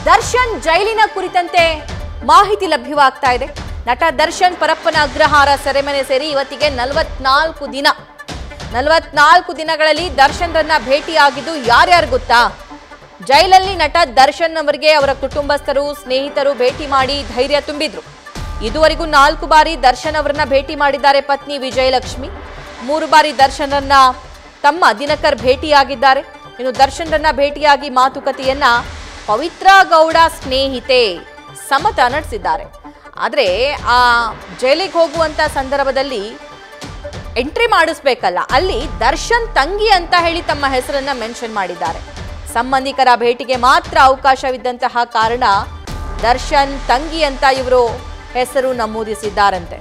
ದರ್ಶನ್ ಜೈಲಿನ ಕುರಿತಂತೆ ಮಾಹಿತಿ ಲಭ್ಯವಾಗ್ತಾ ಇದೆ ನಟ ದರ್ಶನ್ ಪರಪ್ಪನ ಅಗ್ರಹಾರ ಸೆರೆಮನೆ ಸೇರಿ ಇವತ್ತಿಗೆ ನಲವತ್ನಾಲ್ಕು ದಿನ ನಲವತ್ನಾಲ್ಕು ದಿನಗಳಲ್ಲಿ ದರ್ಶನ್ರನ್ನ ಭೇಟಿಯಾಗಿದ್ದು ಯಾರ್ಯಾರು ಗೊತ್ತಾ ಜೈಲಲ್ಲಿ ನಟ ದರ್ಶನ್ ಅವರಿಗೆ ಅವರ ಕುಟುಂಬಸ್ಥರು ಸ್ನೇಹಿತರು ಭೇಟಿ ಮಾಡಿ ಧೈರ್ಯ ತುಂಬಿದ್ರು ಇದುವರೆಗೂ ನಾಲ್ಕು ಬಾರಿ ದರ್ಶನ್ ಅವರನ್ನ ಭೇಟಿ ಮಾಡಿದ್ದಾರೆ ಪತ್ನಿ ವಿಜಯಲಕ್ಷ್ಮಿ ಮೂರು ಬಾರಿ ದರ್ಶನ್ರನ್ನ ತಮ್ಮ ದಿನಕರ್ ಭೇಟಿಯಾಗಿದ್ದಾರೆ ಇನ್ನು ದರ್ಶನ್ರನ್ನ ಭೇಟಿಯಾಗಿ ಮಾತುಕತೆಯನ್ನ ಪವಿತ್ರ ಗೌಡ ಸ್ನೇಹಿತೆ ಸಮತ ನಡೆಸಿದ್ದಾರೆ ಆದರೆ ಆ ಜೈಲಿಗೆ ಹೋಗುವಂತ ಸಂದರ್ಭದಲ್ಲಿ ಎಂಟ್ರಿ ಮಾಡಿಸ್ಬೇಕಲ್ಲ ಅಲ್ಲಿ ದರ್ಶನ್ ತಂಗಿ ಅಂತ ಹೇಳಿ ತಮ್ಮ ಹೆಸರನ್ನ ಮೆನ್ಷನ್ ಮಾಡಿದ್ದಾರೆ ಸಂಬಂಧಿಕರ ಭೇಟಿಗೆ ಮಾತ್ರ ಅವಕಾಶವಿದ್ದಂತಹ ಕಾರಣ ದರ್ಶನ್ ತಂಗಿ ಅಂತ ಇವರು ಹೆಸರು ನಮೂದಿಸಿದ್ದಾರಂತೆ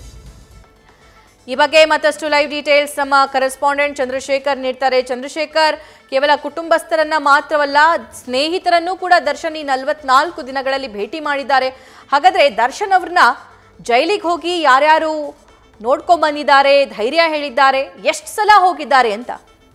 ಈ ಬಗ್ಗೆ ಮತ್ತಷ್ಟು ಲೈವ್ ಡೀಟೇಲ್ಸ್ ನಮ್ಮ ಕರೆಸ್ಪಾಂಡೆಂಟ್ ಚಂದ್ರಶೇಖರ್ ನೀಡ್ತಾರೆ ಚಂದ್ರಶೇಖರ್ ಕೇವಲ ಕುಟುಂಬಸ್ಥರನ್ನ ಮಾತ್ರವಲ್ಲ ಸ್ನೇಹಿತರನ್ನೂ ಕೂಡ ದರ್ಶನ್ ಈ ನಲವತ್ನಾಲ್ಕು ದಿನಗಳಲ್ಲಿ ಭೇಟಿ ಮಾಡಿದ್ದಾರೆ ಹಾಗಾದ್ರೆ ದರ್ಶನ್ ಅವ್ರನ್ನ ಜೈಲಿಗೆ ಹೋಗಿ ಯಾರ್ಯಾರು ನೋಡ್ಕೊಂಡ್ ಬಂದಿದ್ದಾರೆ ಧೈರ್ಯ ಹೇಳಿದ್ದಾರೆ ಎಷ್ಟು ಸಲ ಹೋಗಿದ್ದಾರೆ ಅಂತ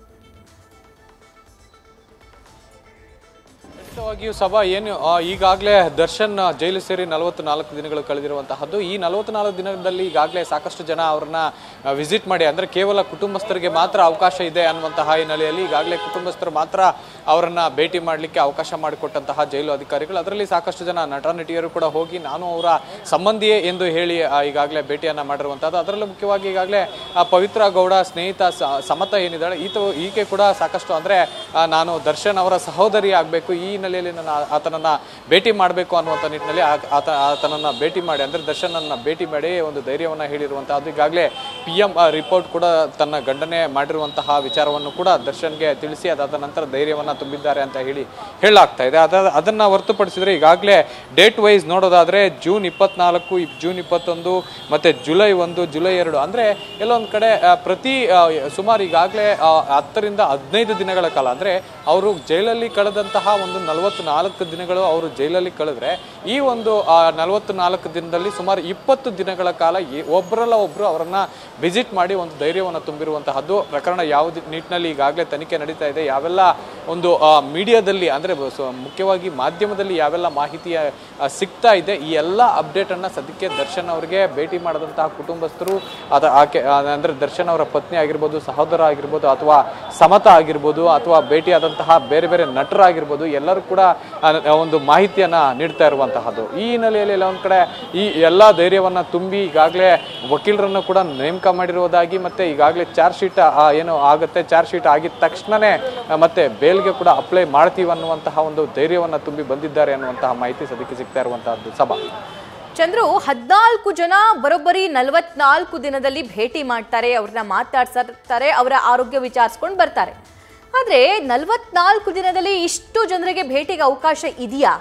ಖಂಡಿತವಾಗಿಯೂ ಸಭಾ ಏನು ಆ, ಈಗಾಗಲೇ ದರ್ಶನ್ ಜೈಲು ಸೇರಿ ನಲವತ್ನಾಲ್ಕು ದಿನಗಳು ಕಳೆದಿರುವಂತಹದ್ದು ಈ ನಲವತ್ನಾಲ್ಕು ದಿನದಲ್ಲಿ ಈಗಾಗಲೇ ಸಾಕಷ್ಟು ಜನ ಅವ್ರನ್ನ ವಿಸಿಟ್ ಮಾಡಿ ಅಂದ್ರೆ ಕೇವಲ ಕುಟುಂಬಸ್ಥರಿಗೆ ಮಾತ್ರ ಅವಕಾಶ ಇದೆ ಅನ್ನುವಂತಹ ಹಿನ್ನೆಲೆಯಲ್ಲಿ ಈಗಾಗಲೇ ಕುಟುಂಬಸ್ಥರು ಮಾತ್ರ ಅವರನ್ನ ಭೇಟಿ ಮಾಡಲಿಕ್ಕೆ ಅವಕಾಶ ಮಾಡಿಕೊಟ್ಟಂತಹ ಜೈಲು ಅಧಿಕಾರಿಗಳು ಅದರಲ್ಲಿ ಸಾಕಷ್ಟು ಜನ ನಟ ನಟಿಯರು ಕೂಡ ಹೋಗಿ ನಾನು ಅವರ ಸಂಬಂಧಿಯೇ ಎಂದು ಹೇಳಿ ಆ, ಈಗಾಗಲೇ ಭೇಟಿಯನ್ನ ಮಾಡಿರುವಂತಹದ್ದು ಅದರಲ್ಲೂ ಮುಖ್ಯವಾಗಿ ಈಗಾಗಲೇ ಆ, ಪವಿತ್ರ ಗೌಡ ಸ್ನೇಹಿತ ಸ- ಸಮತ ಏನಿದ್ದಾಳೆ ಈತ ಈಕೆ ಕೂಡ ಸಾಕಷ್ಟು ಅಂದ್ರೆ ಆ, ನಾನು ದರ್ಶನ್ ಅವರ ಸಹೋದರಿ ಆಗಬೇಕು ಈ ಹಿನ್ನೆಲೆಯಲ್ಲಿ ನಾನು ಆ- ಆತನನ್ನ ಭೇಟಿ ಮಾಡಬೇಕು ಅನ್ನುವಂಥ ನಿಟ್ಟಿನಲ್ಲಿ ಆ- ಆತ ಆತನನ್ನ ಭೇಟಿ ಮಾಡಿ ಅಂದ್ರೆ ದರ್ಶನ್ ಅನ್ನ ಭೇಟಿ ಮಾಡಿ ಒಂದು ಧೈರ್ಯವನ್ನ ಹೇಳಿರುವಂತಹದ್ದು ಈಗಾಗಲೇ ಪಿ ಎಂ ರಿಪೋರ್ಟ್ ಕೂಡ ತನ್ನ ಗಂಡನೆ ಮಾಡಿರುವಂತಹ ವಿಚಾರವನ್ನು ಕೂಡ ದರ್ಶನ್ಗೆ ತಿಳಿಸಿ ಅದಾದ ನಂತರ ಧೈರ್ಯವನ್ನ ತುಂಬಿದ್ದಾರೆ ಅಂತ ಹೇಳಿ ಹೇಳಲಾಗ್ತಾ ಇದೆ ಅದ ಅದನ್ನ ಹೊರತುಪಡಿಸಿದ್ರೆ ಈಗಾಗಲೇ ಡೇಟ್ ವೈಸ್ ನೋಡೋದಾದ್ರೆ ಜೂನ್ ಇಪ್ಪತ್ನಾಲ್ಕು ಇಪ್- ಜೂನ್ ಇಪ್ಪತ್ತೊಂದು ಮತ್ತೆ ಜುಲೈ ಒಂದು ಜುಲೈ ಎರಡು ಅಂದ್ರೆ ಎಲ್ಲೊಂದ್ ಕಡೆ ಆ, ಪ್ರತಿ ಆ, ಸುಮಾರು ಈಗಾಗಲೇ ಹತ್ತರಿಂದ ಹದಿನೈದು ದಿನಗಳ ಕಾಲ ಅಂದ್ರೆ ಅವರು ಜೈಲಲ್ಲಿ ಕಳೆದಂತಹ ಒಂದು ನಲವತ್ನಾಲ್ಕು ದಿನಗಳು ಅವರು ಜೈಲಲ್ಲಿ ಕಳೆದ್ರೆ ಈ ಒಂದು ನಲವತ್ನಾಲ್ಕು ದಿನದಲ್ಲಿ ಸುಮಾರು ಇಪ್ಪತ್ತು ದಿನಗಳ ಕಾಲ ಈ- ಒಬ್ಬರಲ್ಲ ಒಬ್ರು ಅವರನ್ನ ವಿಸಿಟ್ ಮಾಡಿ ಒಂದು ಧೈರ್ಯವನ್ನು ತುಂಬಿರುವಂತಹದ್ದು ಪ್ರಕರಣ ಯಾವ ನಿಟ್ಟಿನಲ್ಲಿ ಈಗಾಗಲೇ ತನಿಖೆ ನಡೀತಾ ಇದೆ ಯಾವೆಲ್ಲ ಒಂದು ಮೀಡಿಯಾದಲ್ಲಿ ಅಂದ್ರೆ ಬ- ಸೊ ಮುಖ್ಯವಾಗಿ ಮಾಧ್ಯಮದಲ್ಲಿ ಯಾವೆಲ್ಲ ಮಾಹಿತಿ ಆ, ಸಿಗ್ತಾ ಇದೆ ಈ ಎಲ್ಲ ಅಪ್ಡೇಟ್ ಅನ್ನ ಸದ್ಯಕ್ಕೆ ದರ್ಶನ್ ಅವರಿಗೆ ಭೇಟಿ ಮಾಡಿದಂತಹ ಕುಟುಂಬಸ್ಥರು ಅದ ಆಕೆ ಆ, ಅಂದ್ರೆ ದರ್ಶನ್ ಅವರ ಪತ್ನಿ ಆಗಿರ್ಬೋದು ಸಹೋದರ ಆಗಿರ್ಬೋದು ಅಥವಾ ಸಮತ ಆಗಿರ್ಬೋದು ಅಥವಾ ಭೇಟಿಯಾದಂತಹ ಬೇರೆ ಬೇರೆ ನಟರಾಗಿರ್ಬೋದು ಎಲ್ಲರೂ ಕೂಡ ಆ, ಒಂದು ಮಾಹಿತಿಯನ್ನ ನೀಡ್ತಾ ಇರುವಂತಹದ್ದು ಈ ಹಿನ್ನೆಲೆಯಲ್ಲಿ ಎಲ್ಲ ಒಂದ್ ಕಡೆ ಈ ಎಲ್ಲಾ ಧೈರ್ಯವನ್ನ ತುಂಬಿ ಈಗಾಗಲೇ ವಕೀಲರನ್ನು ಕೂಡ ನೇಮಕ ಮಾಡಿರುವುದಾಗಿ ಮತ್ತೆ ಈಗಾಗಲೇ ಚಾರ್ಜ್ ಶೀಟ್ ಏನು ಆಗುತ್ತೆ ಚಾರ್ಜ್ ಶೀಟ್ ಆಗಿದ ತಕ್ಷಣನೇ ಆ, ಮತ್ತೆ ಬೇಲ್ಗೆ ಕೂಡ ಅಪ್ಲೈ ಮಾಡ್ತೀವಿ ಅನ್ನುವಂತಹ ಒಂದು ಧೈರ್ಯವನ್ನ ತುಂಬಿ ಬಂದಿದ್ದಾರೆ ಅನ್ನುವಂತಹ ಮಾಹಿತಿ ಸದ್ಯಕ್ಕೆ ಸಿಗ್ತಾ ಇರುವಂತಹದ್ದು ಸಭಾ ಚಂದ್ರು ಹದಿನಾಲ್ಕು ಜನ ಬರೋಬ್ಬರಿ ನಲವತ್ನಾಲ್ಕು ದಿನದಲ್ಲಿ ಭೇಟಿ ಮಾಡ್ತಾರೆ ಅವ್ರನ್ನ ಮಾತಾಡ್ಸರ್ತಾರೆ ಅವರ ಆರೋಗ್ಯ ವಿಚಾರಿಸ್ಕೊಂಡು ಬರ್ತಾರೆ ಆದ್ರೆ ನಲವತ್ನಾಲ್ಕು ದಿನದಲ್ಲಿ ಇಷ್ಟು ಜನರಿಗೆ ಭೇಟಿಗೆ ಅವಕಾಶ ಇದೆಯಾ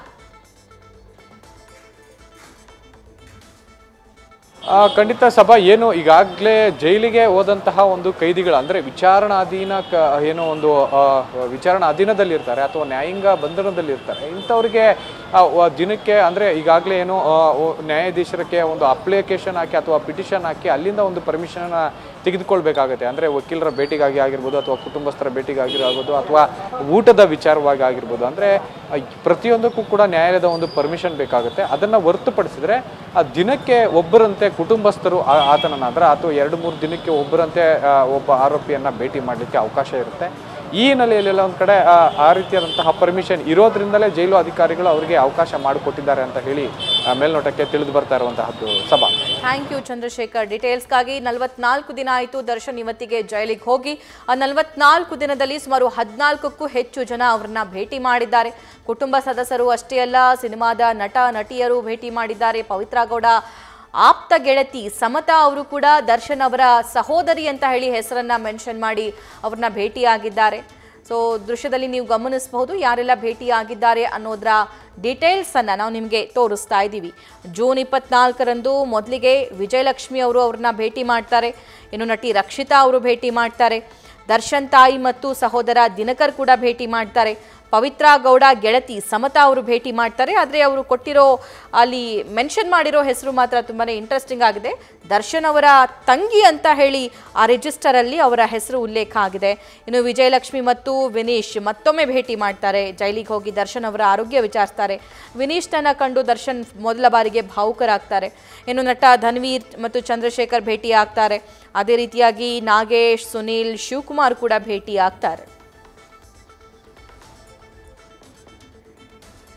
ಆ, ಖಂಡಿತ ಸಭಾ ಏನು ಈಗಾಗಲೇ ಜೈಲಿಗೆ ಹೋದಂತಹ ಒಂದು ಕೈದಿಗಳು ಅಂದ್ರೆ ವಿಚಾರಣಾಧೀನ ಕ ಏನೋ ಒಂದು ಆ, ವಿಚಾರಣಾಧೀನದಲ್ಲಿ ಇರ್ತಾರೆ ಅಥವಾ ನ್ಯಾಯಾಂಗ ಬಂಧನದಲ್ಲಿ ಇರ್ತಾರೆ ಇಂಥವ್ರಿಗೆ ಆ, ವ- ದಿನಕ್ಕೆ ಅಂದ್ರೆ ಈಗಾಗಲೇ ಏನು ಆ, ಓ- ನ್ಯಾಯಾಧೀಶರಕ್ಕೆ ಒಂದು ಅಪ್ಲಿಕೇಶನ್ ಹಾಕಿ ಅಥವಾ ಪಿಟಿಷನ್ ಹಾಕಿ ಅಲ್ಲಿಂದ ಒಂದು ಪರ್ಮಿಷನ್ ತೆಗೆದುಕೊಳ್ಬೇಕಾಗತ್ತೆ ಅಂದ್ರೆ ವಕೀಲರ ಭೇಟಿಗಾಗಿ ಆಗಿರ್ಬೋದು ಅಥವಾ ಕುಟುಂಬಸ್ಥರ ಭೇಟಿಗಾಗಿ ಆಗೋದು ಅಥವಾ ಊಟದ ವಿಚಾರವಾಗಿ ಆಗಿರ್ಬೋದು ಅಂದ್ರೆ ಆ, ಪ್ರತಿಯೊಂದಕ್ಕೂ ಕೂಡ ನ್ಯಾಯಾಲಯದ ಒಂದು ಪರ್ಮಿಷನ್ ಬೇಕಾಗುತ್ತೆ ಅದನ್ನ ಹೊರತುಪಡಿಸಿದ್ರೆ ಆ ದಿನಕ್ಕೆ ಒಬ್ಬರಂತೆ ಕುಟುಂಬಸ್ಥರು ಆ- ಆತನನ್ನ ಅಂದ್ರೆ ಅಥವಾ ಎರಡು ಮೂರು ದಿನಕ್ಕೆ ಒಬ್ಬರಂತೆ ಆ, ಒಬ್ಬ ಆರೋಪಿಯನ್ನ ಭೇಟಿ ಮಾಡಲಿಕ್ಕೆ ಅವಕಾಶ ಇರುತ್ತೆ ಈ ಹಿನ್ನೆಲೆಯಲ್ಲೆಲ್ಲ ಒಂದ್ ಕಡೆ ಆ, ಆ ರೀತಿಯಾದಂತಹ ಪರ್ಮಿಷನ್ ಇರೋದ್ರಿಂದಲೇ ಜೈಲು ಅಧಿಕಾರಿಗಳು ಅವರಿಗೆ ಅವಕಾಶ ಮಾಡಿಕೊಟ್ಟಿದ್ದಾರೆ ಅಂತ ಹೇಳಿ ಆ, ಮೇಲ್ನೋಟಕ್ಕೆ ತಿಳಿದು ಬರ್ತಾ ಇರುವಂತಹದ್ದು ಸಭಾ ಥ್ಯಾಂಕ್ ಯು ಚಂದ್ರಶೇಖರ್ ಡೀಟೇಲ್ಸ್ಗಾಗಿ ನಲವತ್ನಾಲ್ಕು ದಿನ ಆಯಿತು ದರ್ಶನ್ ಇವತ್ತಿಗೆ ಜೈಲಿಗೆ ಹೋಗಿ ಆ ನಲವತ್ನಾಲ್ಕು ದಿನದಲ್ಲಿ ಸುಮಾರು ಹದಿನಾಲ್ಕಕ್ಕೂ ಹೆಚ್ಚು ಜನ ಅವರನ್ನ ಭೇಟಿ ಮಾಡಿದ್ದಾರೆ ಕುಟುಂಬ ಸದಸ್ಯರು ಅಷ್ಟೇ ಅಲ್ಲ ಸಿನಿಮಾದ ನಟ ನಟಿಯರು ಭೇಟಿ ಮಾಡಿದ್ದಾರೆ ಪವಿತ್ರ ಗೌಡ ಆಪ್ತ ಗೆಳತಿ ಸಮತಾ ಅವರು ಕೂಡ ದರ್ಶನ್ ಅವರ ಸಹೋದರಿ ಅಂತ ಹೇಳಿ ಹೆಸರನ್ನ ಮೆನ್ಷನ್ ಮಾಡಿ ಅವ್ರನ್ನ ಭೇಟಿಯಾಗಿದ್ದಾರೆ ಸೊ ದೃಶ್ಯದಲ್ಲಿ ನೀವು ಗಮನಿಸಬಹುದು ಯಾರೆಲ್ಲ ಭೇಟಿಯಾಗಿದ್ದಾರೆ ಅನ್ನೋದರ ಡೀಟೇಲ್ಸ್ ಅನ್ನ ನಾವು ನಿಮಗೆ ತೋರಿಸ್ತಾ ಇದ್ದೀವಿ ಜೂನ್ ಇಪ್ಪತ್ನಾಲ್ಕರಂದು ಮೊದಲಿಗೆ ವಿಜಯಲಕ್ಷ್ಮಿ ಅವರು ಅವ್ರನ್ನ ಭೇಟಿ ಮಾಡ್ತಾರೆ ಇನ್ನು ನಟಿ ರಕ್ಷಿತಾ ಅವರು ಭೇಟಿ ಮಾಡ್ತಾರೆ ದರ್ಶನ್ ತಾಯಿ ಮತ್ತು ಸಹೋದರ ದಿನಕರ್ ಕೂಡ ಭೇಟಿ ಮಾಡ್ತಾರೆ ಪವಿತ್ರ ಗೌಡ ಗೆಳತಿ ಸಮತಾ ಅವರು ಭೇಟಿ ಮಾಡ್ತಾರೆ ಆದರೆ ಅವರು ಕೊಟ್ಟಿರೋ ಅಲ್ಲಿ ಮೆನ್ಷನ್ ಮಾಡಿರೋ ಹೆಸರು ಮಾತ್ರ ತುಂಬಾ ಇಂಟ್ರೆಸ್ಟಿಂಗ್ ಆಗಿದೆ ದರ್ಶನ್ ಅವರ ತಂಗಿ ಅಂತ ಹೇಳಿ ಆ ರಿಜಿಸ್ಟರಲ್ಲಿ ಅವರ ಹೆಸರು ಉಲ್ಲೇಖ ಆಗಿದೆ ಇನ್ನು ವಿಜಯಲಕ್ಷ್ಮಿ ಮತ್ತು ವಿನೀಶ್ ಮತ್ತೊಮ್ಮೆ ಭೇಟಿ ಮಾಡ್ತಾರೆ ಜೈಲಿಗೆ ಹೋಗಿ ದರ್ಶನ್ ಅವರ ಆರೋಗ್ಯ ವಿಚಾರಿಸ್ತಾರೆ ವಿನೀಶ್ನನ್ನ ಕಂಡು ದರ್ಶನ್ ಮೊದಲ ಬಾರಿಗೆ ಭಾವುಕರಾಗ್ತಾರೆ ಇನ್ನು ನಟ ಧನ್ವೀರ್ ಮತ್ತು ಚಂದ್ರಶೇಖರ್ ಭೇಟಿ ಆಗ್ತಾರೆ ಅದೇ ರೀತಿಯಾಗಿ ನಾಗೇಶ್ ಸುನೀಲ್ ಶಿವಕುಮಾರ್ ಕೂಡ ಭೇಟಿ ಆಗ್ತಾರೆ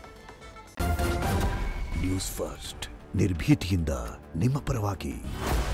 ನ್ಯೂಸ್ ಫಸ್ಟ್ ನಿರ್ಭೀತಿಯಿಂದ ನಿಮ್ಮ ಪರವಾಗಿ